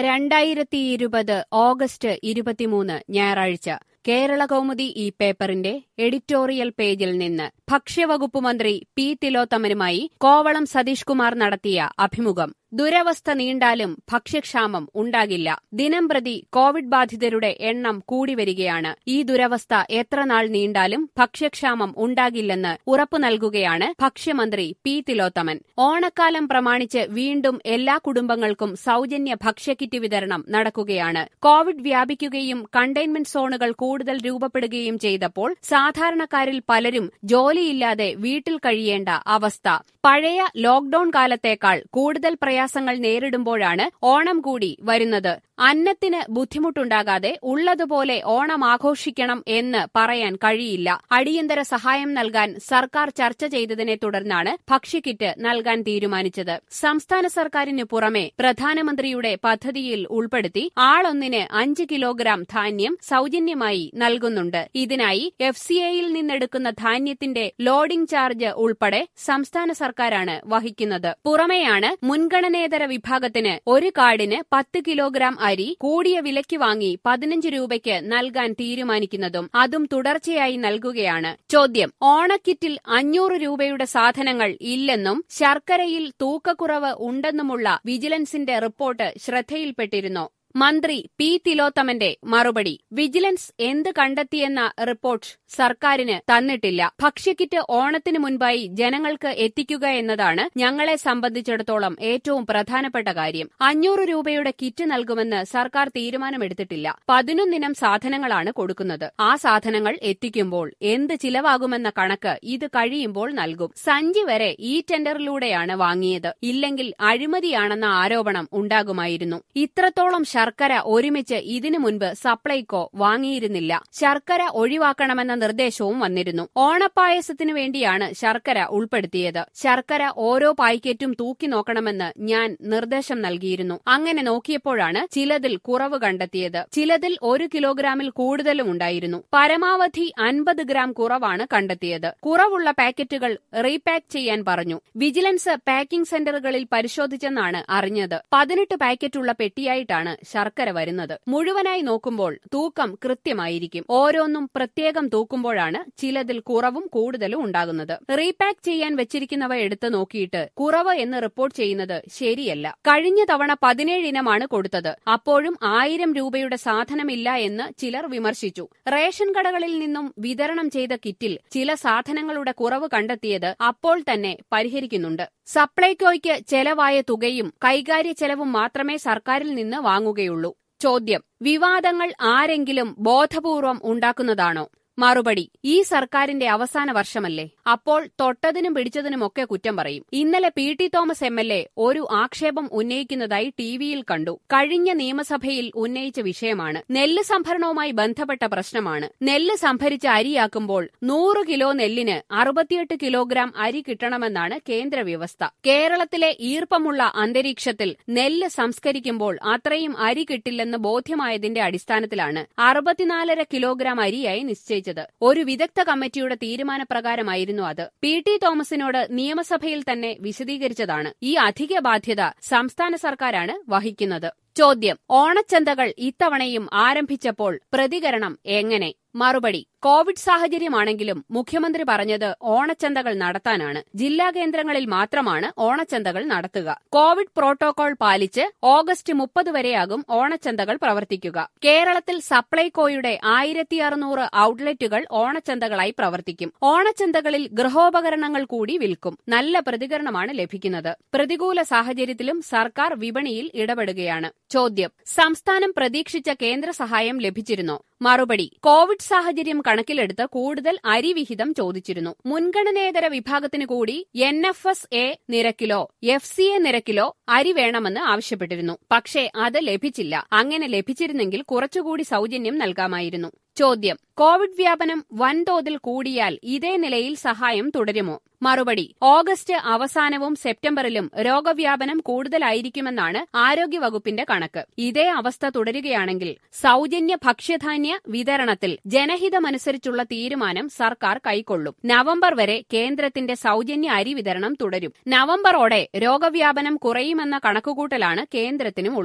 രണ്ടായിരത്തി ഇരുപത് ഓഗസ്റ്റ് ഇരുപത്തിമൂന്ന് ഞായറാഴ്ച കേരള കൗമുദി ഈ പേപ്പറിന്റെ എഡിറ്റോറിയൽ പേജിൽ നിന്ന് ഭക്ഷ്യവകുപ്പ് മന്ത്രി പി തിലോത്തമനുമായി കോവളം സതീഷ് കുമാർ നടത്തിയ അഭിമുഖം ദുരവസ്ഥ നീണ്ടാലും ഭക്ഷ്യക്ഷാമം ഉണ്ടാകില്ല ദിനംപ്രതി കോവിഡ് ബാധിതരുടെ എണ്ണം കൂടിവരികയാണ് ഈ ദുരവസ്ഥ എത്ര നാൾ നീണ്ടാലും ഭക്ഷ്യക്ഷാമം ഉണ്ടാകില്ലെന്ന് ഉറപ്പു നൽകുകയാണ് ഭക്ഷ്യമന്ത്രി പി തിലോത്തമൻ ഓണക്കാലം പ്രമാണിച്ച് വീണ്ടും എല്ലാ കുടുംബങ്ങൾക്കും സൌജന്യ ഭക്ഷ്യക്കിറ്റ് വിതരണം നടക്കുകയാണ് കോവിഡ് വ്യാപിക്കുകയും കണ്ടെയ്ൻമെന്റ് സോണുകൾ കൂടുതൽ രൂപപ്പെടുകയും ചെയ്തപ്പോൾ സാധാരണക്കാരിൽ പലരും ജോലിയില്ലാതെ വീട്ടിൽ കഴിയേണ്ട അവസ്ഥ പഴയ ലോക്ഡൌൺ കാലത്തേക്കാൾ കൂടുതൽ പ്രയാസങ്ങൾ നേരിടുമ്പോഴാണ് ഓണം കൂടി വരുന്നത് അന്നത്തിന് ബുദ്ധിമുട്ടുണ്ടാകാതെ ഉള്ളതുപോലെ ഓണം ആഘോഷിക്കണം എന്ന് പറയാൻ കഴിയില്ല അടിയന്തര സഹായം നൽകാൻ സർക്കാർ ചർച്ച ചെയ്തതിനെ തുടർന്നാണ് ഭക്ഷ്യക്കിറ്റ് നൽകാൻ തീരുമാനിച്ചത് സംസ്ഥാന സർക്കാരിന് പുറമെ പ്രധാനമന്ത്രിയുടെ പദ്ധതിയിൽ ഉൾപ്പെടുത്തി ആളൊന്നിന് അഞ്ച് കിലോഗ്രാം ധാന്യം സൌജന്യമായി നൽകുന്നുണ്ട് ഇതിനായി എഫ് സി ഐയിൽ നിന്നെടുക്കുന്ന ധാന്യത്തിന്റെ ലോഡിംഗ് ചാർജ് ഉൾപ്പെടെ സംസ്ഥാന സർക്കാരാണ് വഹിക്കുന്നത് പുറമെയാണ് മുൻഗണനേതര വിഭാഗത്തിന് ഒരു കാർഡിന് പത്ത് കിലോഗ്രാം അരി കൂടിയ വിലയ്ക്ക് വാങ്ങി പതിനഞ്ച് രൂപയ്ക്ക് നൽകാൻ തീരുമാനിക്കുന്നതും അതും തുടർച്ചയായി നൽകുകയാണ് ചോദ്യം ഓണക്കിറ്റിൽ അഞ്ഞൂറ് രൂപയുടെ സാധനങ്ങൾ ഇല്ലെന്നും ശർക്കരയിൽ തൂക്കക്കുറവ് ഉണ്ടെന്നുമുള്ള വിജിലൻസിന്റെ റിപ്പോർട്ട് ശ്രദ്ധയിൽപ്പെട്ടിരുന്നോ മന്ത്രി പി തിലോത്തമന്റെ മറുപടി വിജിലൻസ് എന്ത് കണ്ടെത്തിയെന്ന റിപ്പോർട്ട് സർക്കാരിന് തന്നിട്ടില്ല ഭക്ഷ്യക്കിറ്റ് ഓണത്തിന് മുൻപായി ജനങ്ങൾക്ക് എത്തിക്കുക എന്നതാണ് ഞങ്ങളെ സംബന്ധിച്ചിടത്തോളം ഏറ്റവും പ്രധാനപ്പെട്ട കാര്യം അഞ്ഞൂറ് രൂപയുടെ കിറ്റ് നൽകുമെന്ന് സർക്കാർ തീരുമാനമെടുത്തിട്ടില്ല പതിനൊന്നിനം സാധനങ്ങളാണ് കൊടുക്കുന്നത് ആ സാധനങ്ങൾ എത്തിക്കുമ്പോൾ എന്ത് ചിലവാകുമെന്ന കണക്ക് ഇത് കഴിയുമ്പോൾ നൽകും സഞ്ചി വരെ ഈ ടെൻഡറിലൂടെയാണ് വാങ്ങിയത് ഇല്ലെങ്കിൽ അഴിമതിയാണെന്ന ആരോപണം ഉണ്ടാകുമായിരുന്നു ഇത്രത്തോളം ശർക്കര ഒരുമിച്ച് ഇതിനു മുൻപ് സപ്ലൈകോ വാങ്ങിയിരുന്നില്ല ശർക്കര ഒഴിവാക്കണമെന്ന നിർദ്ദേശവും വന്നിരുന്നു ഓണപ്പായസത്തിനു വേണ്ടിയാണ് ശർക്കര ഉൾപ്പെടുത്തിയത് ശർക്കര ഓരോ പായ്ക്കറ്റും തൂക്കി നോക്കണമെന്ന് ഞാൻ നിർദ്ദേശം നൽകിയിരുന്നു അങ്ങനെ നോക്കിയപ്പോഴാണ് ചിലതിൽ കുറവ് കണ്ടെത്തിയത് ചിലതിൽ ഒരു കിലോഗ്രാമിൽ കൂടുതലും ഉണ്ടായിരുന്നു പരമാവധി അൻപത് ഗ്രാം കുറവാണ് കണ്ടെത്തിയത് കുറവുള്ള പാക്കറ്റുകൾ റീപാക്ക് ചെയ്യാൻ പറഞ്ഞു വിജിലൻസ് പാക്കിംഗ് സെന്ററുകളിൽ പരിശോധിച്ചെന്നാണ് അറിഞ്ഞത് പതിനെട്ട് പാക്കറ്റുള്ള പെട്ടിയായിട്ടാണ് ശർക്കര വരുന്നത് മുഴുവനായി നോക്കുമ്പോൾ തൂക്കം കൃത്യമായിരിക്കും ഓരോന്നും പ്രത്യേകം തൂക്കുമ്പോഴാണ് ചിലതിൽ കുറവും കൂടുതലും ഉണ്ടാകുന്നത് റീപാക്ക് ചെയ്യാൻ വെച്ചിരിക്കുന്നവ എടുത്തു നോക്കിയിട്ട് കുറവ് എന്ന് റിപ്പോർട്ട് ചെയ്യുന്നത് ശരിയല്ല കഴിഞ്ഞ തവണ പതിനേഴ് ഇനമാണ് കൊടുത്തത് അപ്പോഴും ആയിരം രൂപയുടെ സാധനമില്ല എന്ന് ചിലർ വിമർശിച്ചു റേഷൻ കടകളിൽ നിന്നും വിതരണം ചെയ്ത കിറ്റിൽ ചില സാധനങ്ങളുടെ കുറവ് കണ്ടെത്തിയത് അപ്പോൾ തന്നെ പരിഹരിക്കുന്നുണ്ട് സപ്ലൈകോയ്ക്ക് ചെലവായ തുകയും കൈകാര്യ ചെലവും മാത്രമേ സർക്കാരിൽ നിന്ന് വാങ്ങുകയുള്ളൂ ചോദ്യം വിവാദങ്ങൾ ആരെങ്കിലും ബോധപൂർവം ഉണ്ടാക്കുന്നതാണോ മറുപടി ഈ സർക്കാരിന്റെ അവസാന വർഷമല്ലേ അപ്പോൾ തൊട്ടതിനും പിടിച്ചതിനുമൊക്കെ കുറ്റം പറയും ഇന്നലെ P T Thomas M L A ഒരു ആക്ഷേപം ഉന്നയിക്കുന്നതായി ടിവിയിൽ കണ്ടു കഴിഞ്ഞ നിയമസഭയിൽ ഉന്നയിച്ച വിഷയമാണ് നെല്ല് സംഭരണവുമായി ബന്ധപ്പെട്ട പ്രശ്നമാണ് നെല്ല് സംഭരിച്ച് അരിയാക്കുമ്പോൾ നൂറ് കിലോ നെല്ലിന് അറുപത്തിയെട്ട് കിലോഗ്രാം അരി കിട്ടണമെന്നാണ് കേന്ദ്ര വ്യവസ്ഥ കേരളത്തിലെ ഈർപ്പമുള്ള അന്തരീക്ഷത്തിൽ നെല്ല് സംസ്കരിക്കുമ്പോൾ അത്രയും അരി കിട്ടില്ലെന്ന് ബോധ്യമായതിന്റെ അടിസ്ഥാനത്തിലാണ് അറുപത്തിനാലര കിലോഗ്രാം അരിയായി നിശ്ചയിച്ചത് ഒരു വിദഗ്ധ കമ്മിറ്റിയുടെ തീരുമാനപ്രകാരമായിരുന്നു അത് പി ടി തോമസിനോട് നിയമസഭയിൽ തന്നെ വിശദീകരിച്ചതാണ് ഈ അധിക ബാധ്യത സംസ്ഥാന സർക്കാരാണ് വഹിക്കുന്നത് ചോദ്യം ഓണച്ചന്തകൾ ഇത്തവണയും ആരംഭിച്ചപ്പോൾ പ്രതികരണം എങ്ങനെ മറുപടി കോവിഡ് സാഹചര്യമാണെങ്കിലും മുഖ്യമന്ത്രി പറഞ്ഞത് ഓണച്ചന്തകൾ നടത്താനാണ് ജില്ലാ കേന്ദ്രങ്ങളിൽ മാത്രമാണ് ഓണച്ചന്തകൾ നടത്തുക കോവിഡ് പ്രോട്ടോകോൾ പാലിച്ച് ഓഗസ്റ്റ് മുപ്പത് വരെയാകും ഓണച്ചന്തകൾ പ്രവർത്തിക്കുക കേരളത്തിൽ സപ്ലൈകോയുടെ ആയിരത്തി അറുന്നൂറ് ഔട്ട്ലെറ്റുകൾ ഓണച്ചന്തകളായി പ്രവർത്തിക്കും ഓണച്ചന്തകളിൽ ഗൃഹോപകരണങ്ങൾ കൂടി വിൽക്കും നല്ല പ്രതികരണമാണ് ലഭിക്കുന്നത് പ്രതികൂല സാഹചര്യത്തിലും സർക്കാർ വിപണിയിൽ ഇടപെടുകയാണ് ചോദ്യം സംസ്ഥാനം പ്രതീക്ഷിച്ച കേന്ദ്ര സഹായം ലഭിച്ചിരുന്നോ മറുപടി കോവിഡ് സാഹചര്യം കണക്കിലെടുത്ത് കൂടുതൽ അരി വിഹിതം ചോദിച്ചിരുന്നു മുൻഗണനേതര വിഭാഗത്തിന് കൂടി എൻ എഫ് എസ് എ നിരക്കിലോ എഫ് സി എ നിരക്കിലോ അരി വേണമെന്ന് ആവശ്യപ്പെട്ടിരുന്നു പക്ഷേ അത് ലഭിച്ചില്ല അങ്ങനെ ലഭിച്ചിരുന്നെങ്കിൽ കുറച്ചുകൂടി സൌജന്യം നൽകാമായിരുന്നു ചോദ്യം കോവിഡ് വ്യാപനം വൻതോതിൽ കൂടിയാൽ ഇതേ നിലയിൽ സഹായം തുടരുമോ മറുപടി ഓഗസ്റ്റ് അവസാനവും സെപ്റ്റംബറിലും രോഗവ്യാപനം കൂടുതലായിരിക്കുമെന്നാണ് ആരോഗ്യവകുപ്പിന്റെ കണക്ക് ഇതേ അവസ്ഥ തുടരുകയാണെങ്കിൽ സൌജന്യ ഭക്ഷ്യധാന്യ വിതരണത്തിൽ ജനഹിതമനുസരിച്ചുള്ള തീരുമാനം സർക്കാർ കൈക്കൊള്ളും നവംബർ വരെ കേന്ദ്രത്തിന്റെ സൌജന്യ അരി വിതരണം തുടരും നവംബറോടെ രോഗവ്യാപനം കുറയുമെന്ന കണക്കുകൂട്ടലാണ് കേന്ദ്രത്തിനും ഉള്ളത്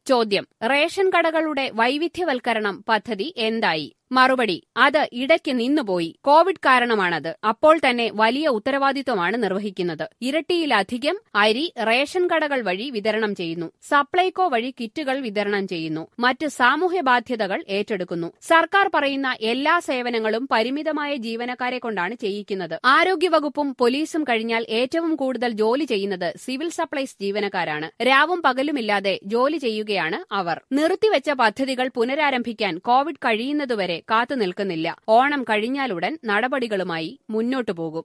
ചോദ്യം റേഷൻ കടകളുടെ വൈവിധ്യവൽക്കരണം പദ്ധതി എന്തായി മറുപടി അത് ഇടയ്ക്ക് നിന്നുപോയി കോവിഡ് കാരണമാണത് അപ്പോൾ തന്നെ വലിയ ഉത്തരവാദിത്വമാണ് നിർവഹിക്കുന്നത് ഇരട്ടിയിലധികം അരി റേഷൻ കടകൾ വഴി വിതരണം ചെയ്യുന്നു സപ്ലൈകോ വഴി കിറ്റുകൾ വിതരണം ചെയ്യുന്നു മറ്റ് സാമൂഹ്യ ബാധ്യതകൾ ഏറ്റെടുക്കുന്നു സർക്കാർ പറയുന്ന എല്ലാ സേവനങ്ങളും പരിമിതമായ ജീവനക്കാരെ കൊണ്ടാണ് ചെയ്യിക്കുന്നത് ആരോഗ്യവകുപ്പും പോലീസും കഴിഞ്ഞാൽ ഏറ്റവും കൂടുതൽ ജോലി ചെയ്യുന്നത് സിവിൽ സപ്ലൈസ് ജീവനക്കാരാണ് രാവും പകലുമില്ലാതെ ജോലി ചെയ്യുകയാണ് അവർ നിർത്തിവെച്ച പദ്ധതികൾ പുനരാരംഭിക്കാൻ കോവിഡ് കഴിയുന്നതുവരെ കാത്തുനിൽക്കുന്നില്ല ഓണം കഴിഞ്ഞാലുടൻ നടപടികളുമായി മുന്നോട്ടു പോകും